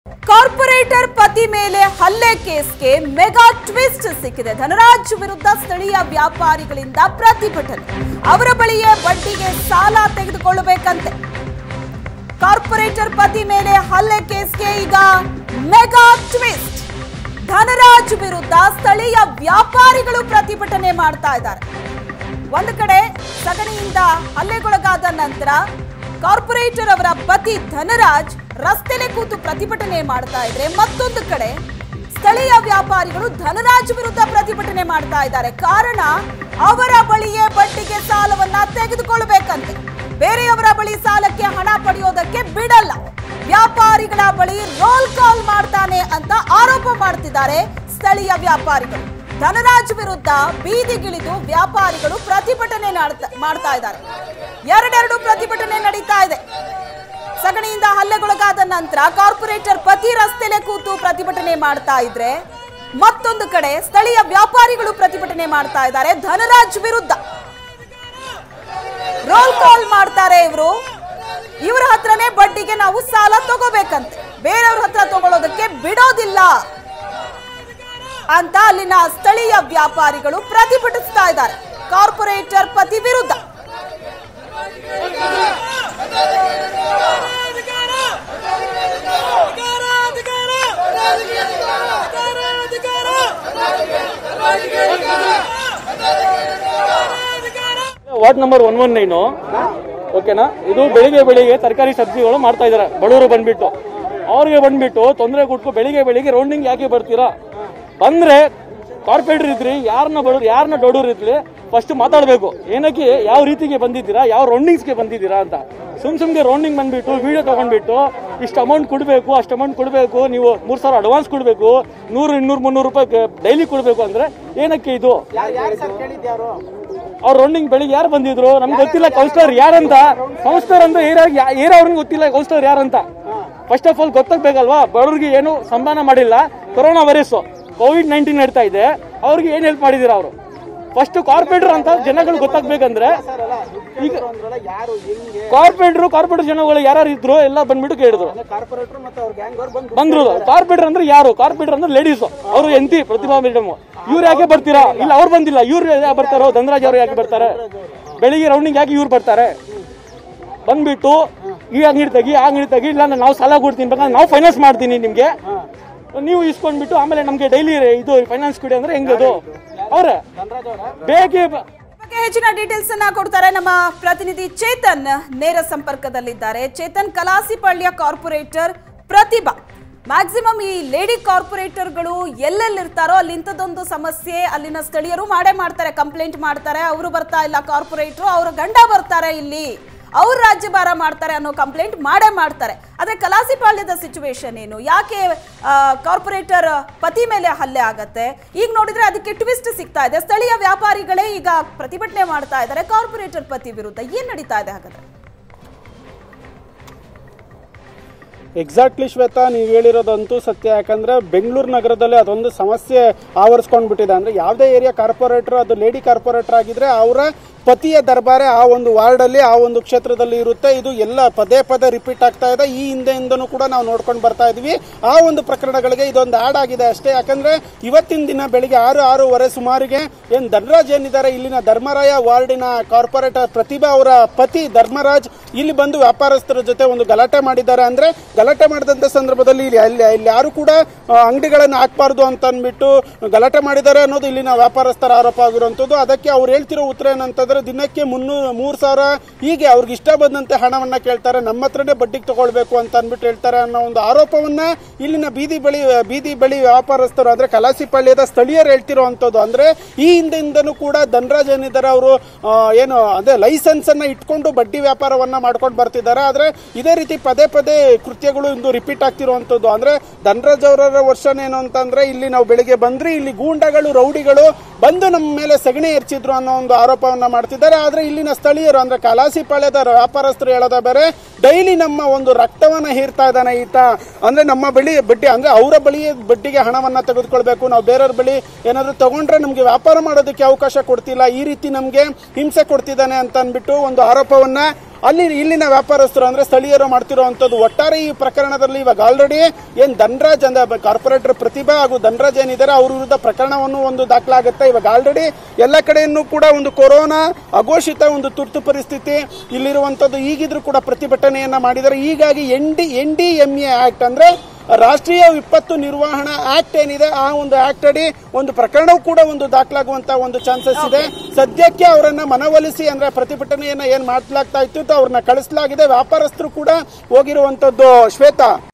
corporate ಪತಿ ಮೇಲೆ ಹಲ್ಲೆ ಕೇಸ್ಗೆ ಮೆಗಾ ಟ್ವಿಸ್ಟ್ ಸಿಕ್ಕಿದೆ ಧನರಾಜ್ ವಿರುದ್ಧ ಸ್ಥಳೀಯ ವ್ಯಾಪಾರಿಗಳಿಂದ ಪ್ರತಿಭಟನೆ ಅವರ ಬಳಿಯೇ ಬಡ್ಡಿಗೆ ಸಾಲ ತೆಗೆದುಕೊಳ್ಳಬೇಕಂತೆ ಕಾರ್ಪೊರೇಟರ್ ಪತಿ ಮೇಲೆ ಹಲ್ಲೆ ಕೇಸ್ಗೆ ಈಗ ಮೆಗಾ ಟ್ವಿಸ್ಟ್ ಧನರಾಜ್ ವಿರುದ್ಧ ಸ್ಥಳೀಯ ವ್ಯಾಪಾರಿಗಳು ಪ್ರತಿಭಟನೆ ಮಾಡ್ತಾ ಇದ್ದಾರೆ ಒಂದು ಕಡೆ ಸಗಣಿಯಿಂದ ಹಲ್ಲೆಗೊಳಗಾದ ನಂತರ ಕಾರ್ಪೊರೇಟರ್ ಅವರ ಪತಿ ಧನರಾಜ್ ರಸ್ತೆಲೆ ಕೂತು ಪ್ರತಿಭಟನೆ ಮಾಡ್ತಾ ಇದ್ರೆ ಮತ್ತೊಂದು ಕಡೆ ಸ್ಥಳೀಯ ವ್ಯಾಪಾರಿಗಳು ಧನರಾಜ್ ವಿರುದ್ಧ ಪ್ರತಿಭಟನೆ ಮಾಡ್ತಾ ಇದ್ದಾರೆ ಕಾರಣ ಅವರ ಬಳಿಯೇ ಬಡ್ಡಿಗೆ ಸಾಲವನ್ನ ತೆಗೆದುಕೊಳ್ಳಬೇಕಂತೆ ಬೇರೆಯವರ ಬಳಿ ಸಾಲಕ್ಕೆ ಹಣ ಪಡೆಯೋದಕ್ಕೆ ಬಿಡಲ್ಲ ವ್ಯಾಪಾರಿಗಳ ಬಳಿ ರೋಲ್ ಕಾಲ್ ಮಾಡ್ತಾನೆ ಅಂತ ಆರೋಪ ಮಾಡ್ತಿದ್ದಾರೆ ಸ್ಥಳೀಯ ವ್ಯಾಪಾರಿಗಳು ಧನರಾಜ್ ವಿರುದ್ಧ ಬೀದಿಗಿಳಿದು ವ್ಯಾಪಾರಿಗಳು ಪ್ರತಿಭಟನೆ ನಾಡ್ತ- ಮಾಡ್ತಾ ಇದ್ದಾರೆ ಎರಡೆರಡು ಪ್ರತಿಭಟನೆ ನಡೀತಾ ಇದೆ ಸಗಣಿಯಿಂದ ಹಲ್ಲೆಗೊಳಗಾದ ನಂತರ ಕಾರ್ಪೊರೇಟರ್ ಪತಿ ರಸ್ತೆಲೆ ಕೂತು ಪ್ರತಿಭಟನೆ ಮಾಡ್ತಾ ಇದ್ರೆ ಮತ್ತೊಂದು ಕಡೆ ಸ್ಥಳೀಯ ವ್ಯಾಪಾರಿಗಳು ಪ್ರತಿಭಟನೆ ಮಾಡ್ತಾ ಇದ್ದಾರೆ ಧನರಾಜ್ ವಿರುದ್ಧ ರೋಲ್ ಕಾಲ್ ಮಾಡ್ತಾರೆ ಇವರು ಇವರ ಹತ್ರನೇ ಬಡ್ಡಿಗೆ ನಾವು ಸಾಲ ತಗೋಬೇಕಂತೆ ಬೇರೆಯವ್ರ ಹತ್ರ ತಗೊಳ್ಳೋದಕ್ಕೆ ಬಿಡೋದಿಲ್ಲ ಅಂತ ಅಲ್ಲಿನ ಸ್ಥಳೀಯ ವ್ಯಾಪಾರಿಗಳು ಪ್ರತಿಭಟಿಸ್ತಾ ಇದ್ದಾರೆ ಕಾರ್ಪೊರೇಟರ್ ಪತಿ ವಿರುದ್ಧ ward number one one nine ಓಕೆನಾ ಇದು ಬೆಳಿಗ್ಗೆ ಬೆಳಿಗ್ಗೆ ತರಕಾರಿ ಸಬ್ಜಿಗಳು ಮಾಡ್ತಾ ಇದ್ದಾರೆ ಬಡವರು ಬಂದ್ಬಿಟ್ಟು ಅವ್ರಿಗೆ ಬಂದ್ಬಿಟ್ಟು ತೊಂದರೆ ಕೊಟ್ಟು ಬೆಳಿಗ್ಗೆ ಬೆಳಿಗ್ಗೆ ರೌಂಡಿಂಗ್ ಯಾಕೆ ಬರ್ತೀರಾ ಬಂದ್ರೆ ಕಾರ್ಪೊರೇಟರ್ ಇದ್ರಿ ಯಾರನ್ನ ಬಡವ್ರು ಯಾರನ್ನ ದೊಡ್ಡವ್ರು ಇದ್ರಿ ಫಸ್ಟ್ ಮಾತಾಡಬೇಕು ಏನಕ್ಕೆ ಯಾವ ರೀತಿಗೆ ಬಂದಿದ್ದೀರಾ ಯಾವ ರೌಂಡಿಂಗ್ಸ್ಗೆ ಬಂದಿದ್ದೀರಾ ಅಂತ ಸುಮ್ ಸುಮ್ಗೆ ರೌಂಡಿಂಗ್ ಬಂದ್ಬಿಟ್ಟು ವಿಡಿಯೋ ತಗೊಂಡ್ಬಿಟ್ಟು ಇಷ್ಟು ಅಮೌಂಟ್ ಕೊಡಬೇಕು ಅಷ್ಟು ಅಮೌಂಟ್ ಕೊಡಬೇಕು ನೀವು ಮೂರು ಸಾವಿರ ಅಡ್ವಾನ್ಸ್ ಕೊಡಬೇಕು ನೂರು ಇನ್ನೂರು ಮುನ್ನೂರು ರೂಪಾಯಿ ಡೈಲಿ ಕೊಡಬೇಕು ಅಂದ್ರೆ ಏನಕ್ಕೆ ಇದು ಅವ್ರ ರೌಂಡಿಂಗ್ ಬೆಳಿಗ್ಗೆ ಯಾರು ಬಂದಿದ್ರು ನಮ್ಗೆ ಗೊತ್ತಿಲ್ಲ ಕೌನ್ಸಿಲರ್ ಯಾರಂತ ಕೌನ್ಸಿಲರ್ ಅಂತ ಏರಿಯಾ ಏರಿಯಾ ಅವ್ರಿಗೆ ಗೊತ್ತಿಲ್ಲ ಕೌನ್ಸಿಲರ್ ಯಾರಂತ ಫಸ್ಟ್ ಆಫ್ ಆಲ್ ಗೊತ್ತಾಗ್ಬೇಕಲ್ವಾ ಬಡವ್ರಿಗೆ ಏನು ಸಂಧಾನ ಮಾಡಿಲ್ಲ ಕೊರೋನಾ ವೈರಸ್ ಕೋವಿಡ್ ನೈನ್ಟೀನ್ ನಡೀತಾ ಇದೆ ಅವ್ರಿಗೆ ಏನ್ ಹೆಲ್ಪ್ ಮಾಡಿದಿರ ಅವರು ಫಸ್ಟ್ ಕಾರ್ಪೊರೇಟರ್ ಅಂತ ಜನಗಳು ಗೊತ್ತಾಗ್ಬೇಕಂದ್ರೆ ಈಗ ಯಾರು ಹೆಂಗೆ ಕಾರ್ಪೊರೇಟರ್ ಕಾರ್ಪೊರೇಟರ್ ಜನಗಳು ಯಾರು ಇದ್ರು ಎಲ್ಲ ಬಂದ್ಬಿಟ್ಟು ಕೇಳಿದ್ರು ಕಾರ್ಪೊರೇಟರ್ ಮತ್ತೆ ಅವ್ರ ಗ್ಯಾಂಗ್ ಅವ್ರು ಬಂದು ಬಂದ್ರು ಕಾರ್ಪೊರೇಟರ್ ಅಂದ್ರೆ ಯಾರು ಕಾರ್ಪೊರೇಟರ್ ಅಂದ್ರೆ ಲೇಡೀಸ್ ಅವರು ಎಂತಿ ಪ್ರತಿಭಾ ಮೇಡಮ್ ಇವ್ರು ಯಾಕೆ ಬರ್ತೀರಾ ಇಲ್ಲ ಅವ್ರು ಬಂದಿಲ್ಲ ಇವ್ರು ಯಾಕೆ ಬರ್ತಾರೋ ಧನರಾಜ್ ಅವ್ರು ಯಾಕೆ ಬರ್ತಾರೆ ಬೆಳಿಗ್ಗೆ ರೌಂಡಿಂಗ್ ಯಾಕೆ ಇವ್ರು ಬರ್ತಾರೆ ಬಂದ್ಬಿಟ್ಟು ಈ ಅಂಗಡಿ ತೆಗಿ ಆ ಅಂಗಡಿ ತೆಗಿ ಇಲ್ಲ ನಾವು ಸಾಲ ಕೊಡ್ತೀನಿ ಬೇಕಾದ್ರೆ ನಾವು ಫೈನಾನ್ಸ್ ಮಾಡ್ತೀನಿ ನಿಮ್ಗೆ ನೀವು ಇಸ್ಕೊಂಡ್ಬಿಟ್ಟು ಆಮೇಲೆ ನಮ್ಗೆ ಡೈಲಿ ಇದು ಫೈನಾನ್ಸ್ ಕೊಡಿ ಅಂದ್ರೆ ಹೆಂಗದು ಅವ್ರೆ ಬೇಕೇ ಬ- ಬಗ್ಗೆ ಹೆಚ್ಚಿನ ಡೀಟೇಲ್ಸ್ ಅನ್ನ ಕೊಡ್ತಾರೆ ನಮ್ಮ ಪ್ರತಿನಿಧಿ ಚೇತನ್ ನೇರ ಸಂಪರ್ಕದಲ್ಲಿದ್ದಾರೆ ಚೇತನ್ ಕಲಾಸಿಪಳ್ಳಿಯ ಕಾರ್ಪೊರೇಟರ್ ಪ್ರತಿಭಾ ಮ್ಯಾಕ್ಸಿಮಮ್ ಈ ಲೇಡಿ ಕಾರ್ಪೊರೇಟರ್ಗಳು ಎಲ್ಲೆಲ್ಲಿರ್ತಾರೋ ಅಲ್ಲಿ ಇಂಥದ್ದೊಂದು ಸಮಸ್ಯೆ ಅಲ್ಲಿನ ಸ್ಥಳೀಯರು ಮಾಡೇ ಮಾಡ್ತಾರೆ ಕಂಪ್ಲೇಂಟ್ ಮಾಡ್ತಾರೆ ಅವರು ಬರ್ತಾ ಇಲ್ಲ ಕಾರ್ಪೊರೇಟರ್ ಅವರ ಗಂಡ ಬರ್ತಾರೆ ಇಲ್ಲಿ ಅವ್ರು ರಾಜ್ಯಭಾರ ಮಾಡ್ತಾರೆ ಅನ್ನೋ ಕಂಪ್ಲೇಂಟ್ ಮಾಡೇ ಮಾಡ್ತಾರೆ ಆದ್ರೆ ಕಲಾಸಿಪಾಳ್ಯದ ಸಿಚುವೇಶನ್ ಏನು ಯಾಕೆ ಕಾರ್ಪೊರೇಟರ್ ಪತಿ ಮೇಲೆ ಹಲ್ಲೆ ಆಗತ್ತೆ ಈಗ ನೋಡಿದ್ರೆ ಅದಕ್ಕೆ ಟ್ವಿಸ್ಟ್ ಸಿಗ್ತಾ ಇದೆ ಸ್ಥಳೀಯ ವ್ಯಾಪಾರಿಗಳೇ ಈಗ ಪ್ರತಿಭಟನೆ ಮಾಡ್ತಾ ಇದ್ದಾರೆ ಕಾರ್ಪೊರೇಟರ್ ಪತಿ ವಿರುದ್ಧ ಏನ್ ನಡೀತಾ ಇದೆ ಹಾಗಾದ್ರೆ ಎಕ್ಸಾಕ್ಟ್ಲಿ ಶ್ವೇತಾ ನೀವು ಹೇಳಿರೋದಂತೂ ಸತ್ಯ ಯಾಕಂದ್ರೆ ಬೆಂಗಳೂರು ನಗರದಲ್ಲಿ ಅದೊಂದು ಸಮಸ್ಯೆ ಆವರಿಸ್ಕೊಂಡ್ಬಿಟ್ಟಿದೆ ಅಂದ್ರೆ ಯಾವುದೇ ಏರಿಯಾ ಕಾರ್ಪೊರೇಟರ್ ಅದು ಲೇಡಿ ಕಾರ್ಪೊರೇಟರ್ ಆಗಿದ್ರೆ ಅವರ ಪತಿಯ ದರ್ಬಾರೆ ಆ ಒಂದು ವಾರ್ಡಲ್ಲಿ ಆ ಒಂದು ಕ್ಷೇತ್ರದಲ್ಲಿ ಇರುತ್ತೆ ಇದು ಎಲ್ಲ ಪದೇ ಪದೇ ರಿಪೀಟ್ ಆಗ್ತಾ ಇದೆ ಈ ಹಿಂದೆಯಿಂದನೂ ಕೂಡ ನಾವು ನೋಡ್ಕೊಂಡು ಬರ್ತಾ ಇದೀವಿ ಆ ಒಂದು ಪ್ರಕರಣಗಳಿಗೆ ಇದೊಂದು ಆಡ್ ಆಗಿದೆ ಅಷ್ಟೇ ಯಾಕಂದ್ರೆ ಇವತ್ತಿನ ದಿನ ಬೆಳಿಗ್ಗೆ ಆರು ಆರೂವರೆ ಸುಮಾರಿಗೆ ಏನ್ ಧನರಾಜ್ ಏನಿದ್ದಾರೆ ಇಲ್ಲಿನ ಧರ್ಮರಾಯ ವಾರ್ಡಿನ ಕಾರ್ಪೊರೇಟರ್ ಪ್ರತಿಭಾ ಅವರ ಪತಿ ಧರ್ಮರಾಜ್ ಇಲ್ಲಿ ಬಂದು ವ್ಯಾಪಾರಸ್ಥರ ಜೊತೆ ಒಂದು ಗಲಾಟೆ ಮಾಡಿದ್ದಾರೆ ಅಂದ್ರೆ ಗಲಾಟೆ ಮಾಡಿದಂತ ಸಂದರ್ಭದಲ್ಲಿ ಇಲ್ಲಿ ಅಲ್ಲಿ ಇಲ್ಲಿ ಯಾರು ಕೂಡ ಆ, ಅಂಗಡಿಗಳನ್ನ ಹಾಕ್ಬಾರ್ದು ಅಂತ ಅಂದ್ಬಿಟ್ಟು ಗಲಾಟೆ ಮಾಡಿದ್ದಾರೆ ಅನ್ನೋದು ಇಲ್ಲಿನ ವ್ಯಾಪಾರಸ್ಥರ ಆರೋಪ ಆಗಿರುವಂತದ್ದು ಅದಕ್ಕೆ ಅವ್ರು ಹೇಳ್ತಿರೋ ಉತ್ತರ ಏನಂತಂದ್ರೆ ದಿನಕ್ಕೆ ಮುನ್ನೂರು ಮೂರ್ ಸಾವಿರ ಹೀಗೆ ಅವ್ರಿಗೆ ಇಷ್ಟ ಬಂದಂತೆ ಹಣವನ್ನ ಕೇಳ್ತಾರೆ ನಮ್ಮ ಹತ್ರನೇ ಬಡ್ಡಿಗೆ ತಗೊಳ್ಬೇಕು ಅಂತ ಅಂದ್ಬಿಟ್ಟು ಹೇಳ್ತಾರೆ ಅನ್ನೋ ಒಂದು ಆರೋಪವನ್ನ ಇಲ್ಲಿನ ಬೀದಿ ಬಳಿ ಬೀದಿ ಬಳಿ ವ್ಯಾಪಾರಸ್ಥರು ಅಂದ್ರೆ ಕಲಾಸಿಪಾಳ್ಯದ ಸ್ಥಳೀಯರು ಹೇಳ್ತಿರುವಂತದ್ದು ಅಂದ್ರೆ ಈ ಹಿಂದೆಯಿಂದನೂ ಕೂಡ ಧನರಾಜ್ ಏನಿದ್ದಾರೆ ಅವರು ಏನು ಅದೇ ಲೈಸೆನ್ಸ್ ಅನ್ನ ಇಟ್ಕೊಂಡು ಬಡ್ಡಿ ವ್ಯಾಪಾರವನ್ನ ಮಾಡ್ಕೊಂಡು ಬರ್ತಿದ್ದಾರೆ ಆದ್ರೆ ಇದೇ ರೀತಿ ಪದೇ ಪದೇ ಕೃತ್ಯಗಳು ಇಂದು ರಿಪೀಟ್ ಆಗ್ತಿರುವಂತದ್ದು ಅಂದ್ರೆ ಧನರಾಜ್ ಅವರ ವರ್ಷನ್ ಏನು ಅಂತಂದ್ರೆ ಇಲ್ಲಿ ನಾವು ಬೆಳಿಗ್ಗೆ ಬಂದ್ರೆ ಇಲ್ಲಿ ಗೂಂಡಗಳು ರೌಡಿಗಳು ಬಂದು ನಮ್ಮ ಮೇಲೆ ಸಗಣಿ ಎರಚಿದ್ರು ಅನ್ನೋ ಒಂದು ಆರೋಪವನ್ನ ಮಾಡ್ತಿದ್ದಾರೆ ಆದ್ರೆ ಇಲ್ಲಿನ ಸ್ಥಳೀಯರು ಅಂದ್ರೆ ಕಲಾಸಿಪಾಳ್ಯದ ವ್ಯಾಪಾರಸ್ಥರು ಹೇಳೋದ ಬೇರೆ ಡೈಲಿ ನಮ್ಮ ಒಂದು ರಕ್ತವನ್ನ ಹೀರ್ತಾ ಇದ್ದಾನೆ ಈತ ಅಂದ್ರೆ ನಮ್ಮ ಬಳಿ ಬಡ್ಡಿ ಅಂದ್ರೆ ಅವರ ಬಳಿ ಬಡ್ಡಿಗೆ ಹಣವನ್ನ ತೆಗೆದುಕೊಳ್ಬೇಕು ನಾವು ಬೇರೆಯವ್ರ ಬಳಿ ಏನಾದ್ರು ತಗೊಂಡ್ರೆ ನಮ್ಗೆ ವ್ಯಾಪಾರ ಮಾಡೋದಕ್ಕೆ ಅವಕಾಶ ಕೊಡ್ತಿಲ್ಲ ಈ ರೀತಿ ನಮ್ಗೆ ಹಿಂಸೆ ಕೊಡ್ತಿದ್ದಾನೆ ಅಂತ ಅಂದ್ಬಿಟ್ಟು ಒಂದು ಆರೋಪವನ್ನ ಅಲ್ಲಿ ಇಲ್ಲಿನ ವ್ಯಾಪಾರಸ್ಥರು ಅಂದ್ರೆ ಸ್ಥಳೀಯರು ಮಾಡ್ತಿರುವಂತದ್ದು ಒಟ್ಟಾರೆ ಈ ಪ್ರಕರಣದಲ್ಲಿ ಇವಾಗ ಆಲ್ರೆಡಿ ಏನ್ ಧನರಾಜ್ ಅಂದ್ರೆ ಕಾರ್ಪೊರೇಟರ್ ಪ್ರತಿಭಾ ಹಾಗೂ ಧನರಾಜ್ ಏನಿದ್ದಾರೆ ಅವ್ರ ವಿರುದ್ಧ ಪ್ರಕರಣವನ್ನು ಒಂದು ದಾಖಲಾಗುತ್ತೆ ಇವಾಗ ಆಲ್ರೆಡಿ ಎಲ್ಲ ಕಡೆಯನ್ನು ಕೂಡ ಒಂದು ಕೊರೋನಾ ಅಘೋಷಿತ ಒಂದು ತುರ್ತು ಪರಿಸ್ಥಿತಿ ಇಲ್ಲಿರುವಂತದ್ದು ಈಗಿದ್ರು ಕೂಡ ಪ್ರತಿಭಟನೆಯನ್ನ ಮಾಡಿದ್ದಾರೆ ಹೀಗಾಗಿ N D N D M A act ಅಂದ್ರೆ ರಾಷ್ಟ್ರೀಯ ವಿಪತ್ತು ನಿರ್ವಹಣಾ ಆಕ್ಟ್ ಏನಿದೆ ಆ ಒಂದು ಆಕ್ಟ್ ಅಡಿ ಒಂದು ಪ್ರಕರಣವೂ ಕೂಡ ಒಂದು ದಾಖಲಾಗುವಂತ ಒಂದು ಚಾನ್ಸಸ್ ಇದೆ ಸದ್ಯಕ್ಕೆ ಅವರನ್ನ ಮನವೊಲಿಸಿ ಅಂದ್ರೆ ಪ್ರತಿಭಟನೆಯನ್ನ ಏನ್ ಮಾಡ್ಲಾಗ್ತಾ ಇತ್ತು ಅವ್ರನ್ನ ಕಳಿಸಲಾಗಿದೆ ವ್ಯಾಪಾರಸ್ಥರು ಕೂಡ ಹೋಗಿರುವಂತದ್ದು ಶ್ವೇತಾ